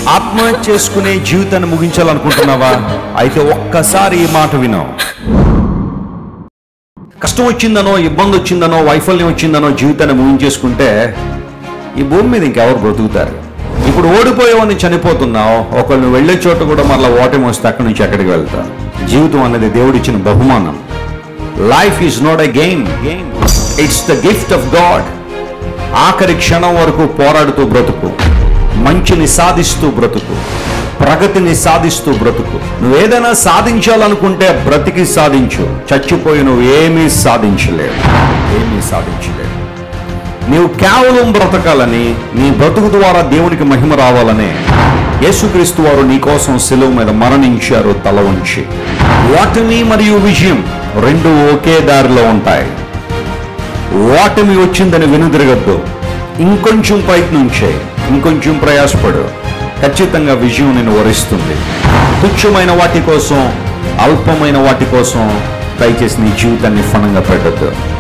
ఆత్మహత్య చేసుకునే జీవితాన్ని ముగించాలనుకుంటున్నావా అయితే ఒక్కసారి ఈ మాట విను కష్టం వచ్చిందనో ఇబ్బంది వచ్చిందనో వైఫల్యం వచ్చిందనో జీవితాన్ని ముగించేసుకుంటే ఈ భూమి మీద ఇంకెవరు బ్రతుకుతారు ఇప్పుడు ఓడిపోయేవాడిని చనిపోతున్నావు ఒకళ్ళు వెళ్ళే చోట కూడా మళ్ళీ ఓటమి వస్తే అక్కడి నుంచి ఎక్కడికి వెళ్తావు జీవితం అనేది దేవుడిచ్చిన బహుమానం life is not a game game it's the gift of God ఆఖరి క్షణం వరకు పోరాడుతూ బ్రతుకు మంచిని సాధిస్తూ బ్రతుకు ప్రగతిని సాధిస్తూ బ్రతుకు నువ్వేదైనా సాధించాలనుకుంటే బ్రతికి సాధించు చచ్చిపోయి నువ్వు ఏమీ సాధించలేవు ఏమీ సాధించలేవు నీవు కేవలం బ్రతకాలని నీ బ్రతుకు ద్వారా దేవునికి మహిమ రావాలనే యేసుక్రీస్తు వారు నీ కోసం సెలవు మీద మరణించారు తల ఉంచి ఓటమి మరియు విజయం రెండు ఒకే దారిలో ఉంటాయి ఓటమి వచ్చిందని వెనుదిరగద్దు ఇంకొంచెం ప్రయత్నించే ఇంకొంచెం ప్రయాసపడు ఖచ్చితంగా విజయం నేను వరిస్తుంది తుచ్చమైన వాటి కోసం అల్పమైన వాటి కోసం దయచేసి నీ జీవితాన్ని ఫలంగా పెట్టద్దు